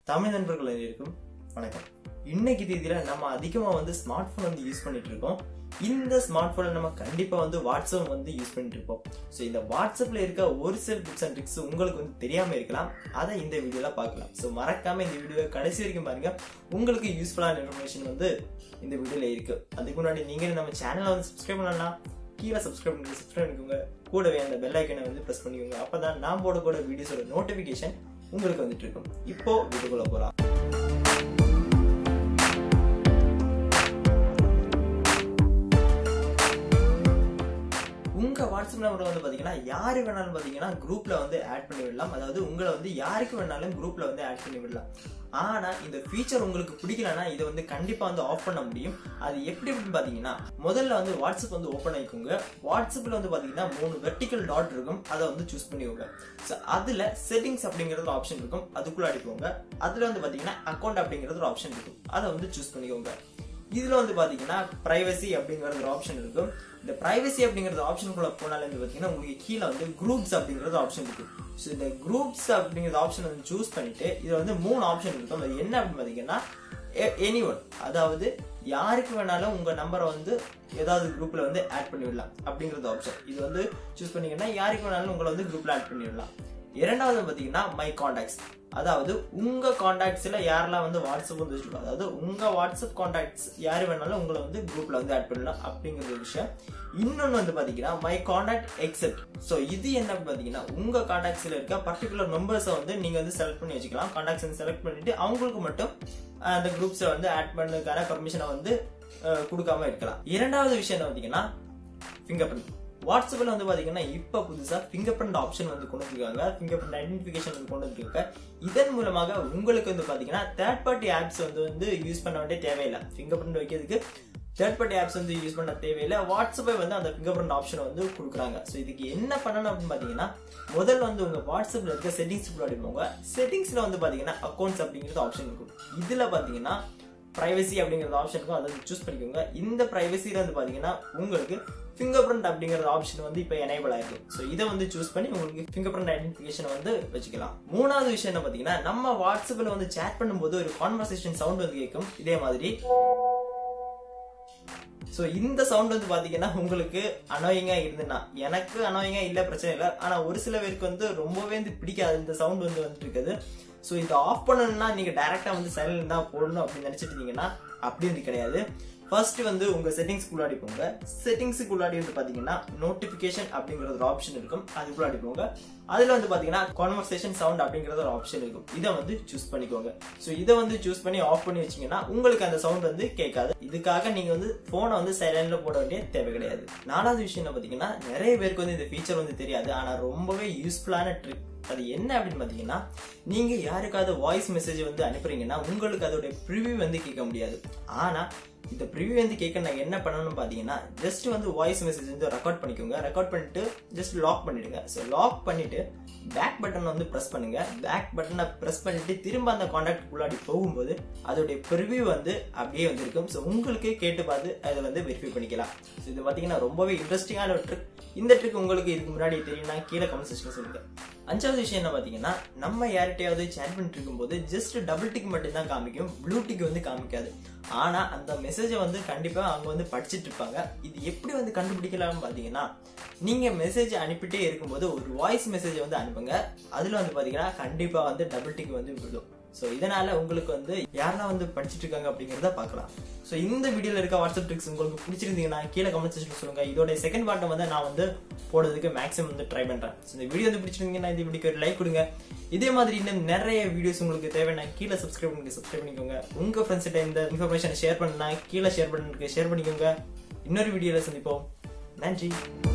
தமிழ் நண்பர்கள் அனைவருக்கும் வணக்கம் இன்னைக்கு தேதியில நம்ம அதிகமா வந்து ஸ்மார்ட் போன் வந்து யூஸ் பண்ணிட்டு இருக்கோம் இந்த ஸ்மார்ட் போன்ல நம்ம கண்டிப்பா வந்து வாட்ஸ்அப் வந்து யூஸ் பண்ணிட்டு இருப்போம் ஸோ இந்த வாட்ஸ்அப்ல இருக்க ஒரு சில டிப்ஸ் அண்ட் ட்ரிக்ஸ் உங்களுக்கு வந்து தெரியாம இருக்கலாம் அதை இந்த வீடியோல பார்க்கலாம் ஸோ மறக்காம இந்த வீடியோவை கடைசி வரைக்கும் பாருங்க உங்களுக்கு யூஸ்ஃபுல்லான இன்ஃபர்மேஷன் வந்து இந்த வீடியோல இருக்கு அதுக்கு முன்னாடி நீங்க நம்ம சேனலை வந்து சப்ஸ்கிரைப் பண்ணலாம் கீழே சப்ஸ்கிரைப் பண்ணி சப்ஸ்கிரைப் பண்ணிக்கோங்க கூடவே அந்த பெல் ஐக்கனை வந்து ப்ரெஸ் பண்ணிக்கோங்க அப்பதான் நான் போட கூட வீடியோஸோட நோட்டிஃபிகேஷன் உங்களுக்கு வந்துட்டு இருக்கும் இப்போ வீடியோக்குள்ள போலாம் உங்க வாட்ஸ்அப் நம்பர் வந்து பாத்தீங்கன்னா யாரு வேணாலும் பாத்தீங்கன்னா குரூப்ல வந்து ஆட் பண்ணி விடலாம் அதாவது உங்களை வந்து யாருக்கு வேணாலும் குரூப்ல வந்து ஆட் பண்ணி விடலாம் ஆனா இந்த ஃபீச்சர் உங்களுக்கு பிடிக்கலன்னா இதை வந்து கண்டிப்பா வந்து ஆஃப் பண்ண முடியும் அது எப்படி அப்படின்னு பாத்தீங்கன்னா முதல்ல வந்து வாட்ஸ்அப் வந்து ஓப்பன் ஆயிக்கோங்க வாட்ஸ்அப்ல வந்து பாத்தீங்கன்னா மூணு வெர்டிக்கல் டாட் இருக்கும் அதை வந்து சூஸ் பண்ணிக்கோங்க ஸோ அதுல செட்டிங்ஸ் அப்படிங்கிறது ஆப்ஷன் இருக்கும் அதுக்குள்ள அடிப்போங்க அதுல வந்து பாத்தீங்கன்னா அக்கௌண்ட் அப்படிங்கிறது ஒரு ஆப்ஷன் இருக்கும் அதை வந்து சூஸ் பண்ணிக்கோங்க இதுல வந்து பாத்தீங்கன்னா பிரைவசி அப்படிங்கறது ஒரு ஆப்ஷன் இருக்கும் இந்த பிரைவசி அப்படிங்கறது ஆப்ஷனுக்குள்ள போனாலே வந்து பாத்தீங்கன்னா உங்களுக்கு கீழே வந்து குரூப்ஸ் அப்படிங்கறது ஆப்ஷன் இருக்கு ஸோ இந்த குரூப்ஸ் அப்படிங்கிற ஆப்ஷன் வந்து சூஸ் பண்ணிட்டு இதுல வந்து மூணு ஆப்ஷன் இருக்கும் அது என்ன அப்படின்னு பாத்தீங்கன்னா எனி ஒன் அதாவது யாருக்கு வேணாலும் உங்க நம்பரை வந்து ஏதாவது குரூப்ல வந்து ஆட் பண்ணி விடலாம் அப்படிங்கறது ஆப்ஷன் இது வந்து சூஸ் பண்ணீங்கன்னா யாருக்கு வேணாலும் உங்களை வந்து குரூப்ல ஆட் பண்ணி விடலாம் இரண்டாவது பாத்தீங்கன்னா மை காண்டாக்ட்ஸ் அதாவது உங்க காண்டாக்ட்ஸ்ல யாரெல்லாம் வந்து வாட்ஸ்அப் வந்து வச்சிருக்கோம் அதாவது உங்க வாட்ஸ்அப் காண்டாக்ட்ஸ் யாரு வேணாலும் உங்களை வந்து குரூப்ல வந்து ஆட் பண்ணலாம் அப்படிங்கிற ஒரு விஷயம் இன்னொன்னு வந்து பாத்தீங்கன்னா மை காண்டாக்ட் எக்ஸெப்ட் ஸோ இது என்ன பாத்தீங்கன்னா உங்க காண்டாக்ட்ஸ்ல இருக்க பர்டிகுலர் மெம்பர்ஸை வந்து நீங்க வந்து செலக்ட் பண்ணி வச்சுக்கலாம் காண்டாக்ட்ஸ் வந்து செலக்ட் பண்ணிட்டு அவங்களுக்கு மட்டும் அந்த குரூப்ஸை வந்து ஆட் பண்ணதுக்கான பர்மிஷனை வந்து கொடுக்காம இருக்கலாம் இரண்டாவது விஷயம் என்ன பாத்தீங்கன்னா ஃபிங்கர் பிரிண்ட் வாட்ஸ்அப்ல வந்து பாத்தீங்கன்னா இப்ப புதுசா ஃபிங்கர் பிரிண்ட் ஆப்ஷன் வந்து கொண்டு வந்திருக்காங்க ஃபிங்கர் பிரிண்ட் ஐடென்டிஃபிகேஷன் வந்து கொண்டு வந்திருக்காங்க இதன் மூலமாக உங்களுக்கு வந்து பாத்தீங்கன்னா தேர்ட் பார்ட்டி ஆப்ஸ் வந்து வந்து யூஸ் பண்ண வேண்டிய தேவையில்லை ஃபிங்கர் பிரிண்ட் வைக்கிறதுக்கு தேர்ட் பார்ட்டி ஆப்ஸ் வந்து யூஸ் பண்ண தேவையில்லை வாட்ஸ்அப்பை வந்து அந்த ஃபிங்கர் பிரிண்ட் ஆப்ஷன் வந்து கொடுக்குறாங்க ஸோ இதுக்கு என்ன பண்ணணும் அப்படின்னு பாத்தீங்கன்னா முதல்ல வந்து உங்க வாட்ஸ்அப்ல இருக்க செட்டிங்ஸ் குள்ளாடி போங்க செட்டிங்ஸ்ல வந்து பாத்தீங்கன்னா அக்கௌண்ட்ஸ் அப்படிங்கிறது ஆப்ஷன் இருக்கும் இதுல பாத்தீங்கன்னா பிரைவசி அப்படிங்கிறது ஆப்ஷன் இருக்கும் அதை சூஸ் பண்ணிக்கோங்க இந்த பிரைவசியில வந்து பாத்தீங்கன்னா உங்களுக்கு ஃபிங்கர் பிரிண்ட் அப்படிங்கிற ஆப்ஷன் வந்து இப்போ எனேபிள் ஆயிருக்கு ஸோ இதை வந்து சூஸ் பண்ணி உங்களுக்கு ஃபிங்கர் பிரிண்ட் ஐடென்டிஃபிகேஷன் வந்து வச்சுக்கலாம் மூணாவது விஷயம் என்ன பார்த்தீங்கன்னா நம்ம வாட்ஸ்அப்பில் வந்து சேட் பண்ணும்போது ஒரு கான்வர்சேஷன் சவுண்ட் வந்து கேட்கும் இதே மாதிரி ஸோ இந்த சவுண்ட் வந்து பாத்தீங்கன்னா உங்களுக்கு அனோயிங்கா இருந்துன்னா எனக்கு அனோயிங்கா இல்ல பிரச்சனை இல்லை ஆனா ஒரு சில பேருக்கு வந்து ரொம்பவே வந்து பிடிக்காது இந்த சவுண்ட் வந்து வந்துட்டு இருக்குது ஸோ இதை ஆஃப் பண்ணணும்னா நீங்க டைரக்டா வந்து சைலண்ட் தான் போடணும் அப்படின்னு நினைச்சிட்டு இருந்தீங்கன்னா அப்படி வந்து கிடையாது ஃபர்ஸ்ட் வந்து உங்க செட்டிங்ஸ்க்குள்ளாடி போங்க செட்டிங்ஸுக்குள்ளாடி வந்து பாத்தீங்கன்னா நோட்டிபிகேஷன் அப்படிங்கிற ஒரு ஆப்ஷன் இருக்கும் அதுக்குள்ளாடி போங்க அதுல வந்து பாத்தீங்கன்னா கான்வர்சேஷன் சவுண்ட் அப்படிங்கறது ஒரு ஆப்ஷன் இருக்கும் இதை வந்து சூஸ் பண்ணிக்கோங்க ஸோ இதை வந்து சூஸ் பண்ணி ஆஃப் பண்ணி வச்சீங்கன்னா உங்களுக்கு அந்த சவுண்ட் வந்து கேட்காது இதுக்காக நீங்க வந்து போனை வந்து சைலண்ட்ல போட வேண்டிய தேவை கிடையாது நாலாவது விஷயம் என்ன பாத்தீங்கன்னா நிறைய பேருக்கு வந்து இந்த ஃபீச்சர் வந்து தெரியாது ஆனா ரொம்பவே யூஸ்ஃபுல்லான ட்ரிக் அது என்ன அப்படின்னு பாத்தீங்கன்னா நீங்க யாருக்காவது வாய்ஸ் மெசேஜ் வந்து அனுப்புறீங்கன்னா உங்களுக்கு அதோட ப்ரிவியூ வந்து கேட்க முடியாது ஆனா இந்த ப்ரிவியூ வந்து கேட்க நான் என்ன பண்ணணும்னு பார்த்தீங்கன்னா ஜஸ்ட் வந்து வாய்ஸ் மெசேஜ் வந்து ரெக்கார்ட் பண்ணிக்கோங்க ரெக்கார்ட் பண்ணிட்டு ஜஸ்ட் லாக் பண்ணிடுங்க ஸோ லாக் பண்ணிட்டு பேக் பட்டன் வந்து ப்ரெஸ் பண்ணுங்க பேக் பட்டனை ப்ரெஸ் பண்ணிட்டு திரும்ப அந்த காண்டாக்ட் உள்ளாடி போகும்போது அதோடைய ப்ரிவியூ வந்து அப்படியே வந்திருக்கும் ஸோ உங்களுக்கே கேட்டு பார்த்து அதை வந்து வெரிஃபை பண்ணிக்கலாம் ஸோ இது பார்த்தீங்கன்னா ரொம்பவே இன்ட்ரெஸ்டிங்கான ஒரு ட்ரிக் இந்த ட்ரிக் உங்களுக்கு இதுக்கு முன்னாடி தெரியும்னா கீழே கமெண்ட் செக்ஷன் சொல்லுங்க அஞ்சாவது விஷயம் என்ன பார்த்தீங்கன்னா நம்ம யார்கிட்டயாவது சேட் பண்ணிட்டு இருக்கும்போது ஜஸ்ட் டபுள் டிக் மட்டும் தான் காமிக்கும் ப்ளூ டிக் வந்து காமிக்காது ஆனா அந்த மெசேஜை வந்து கண்டிப்பா அவங்க வந்து படிச்சுட்டு இருப்பாங்க இது எப்படி வந்து கண்டுபிடிக்கலாம்னு பாத்தீங்கன்னா நீங்க மெசேஜ் அனுப்பிட்டே இருக்கும்போது ஒரு வாய்ஸ் மெசேஜ் வந்து அனுப்புங்க அதுல வந்து பாத்தீங்கன்னா கண்டிப்பா வந்து டபுள் டிக் வந்து விடும் ஸோ இதனால உங்களுக்கு வந்து யாரெல்லாம் வந்து படிச்சுட்டு இருக்காங்க அப்படிங்கிறத பார்க்கலாம் ஸோ இந்த வீடியோல இருக்க வாட்ஸ்அப் ட்ரிக்ஸ் உங்களுக்கு பிடிச்சிருந்தீங்கன்னா கீழே கமெண்ட் செக்ஷன் சொல்லுங்க இதோட செகண்ட் பார்ட்டை வந்து நான் வந்து போடுறதுக்கு மேக்ஸிமம் வந்து ட்ரை பண்றேன் ஸோ இந்த வீடியோ வந்து பிடிச்சிருந்தீங்கன்னா இந்த வீடியோக்கு ஒரு லைக் கொடுங்க இதே மாதிரி இன்னும் நிறைய வீடியோஸ் உங்களுக்கு தேவைன்னா கீழே சப்ஸ்கிரைப் பண்ணி சப்ஸ்கிரைப் பண்ணிக்கோங்க உங்க ஃப்ரெண்ட்ஸ் கிட்ட இந்த இன்ஃபர்மேஷன் ஷேர் பண்ணா கீழே ஷேர் பண்ணுறதுக்கு ஷேர் பண்ணிக்கோங்க இன்னொரு வீடியோல சந்திப்போம் நன்றி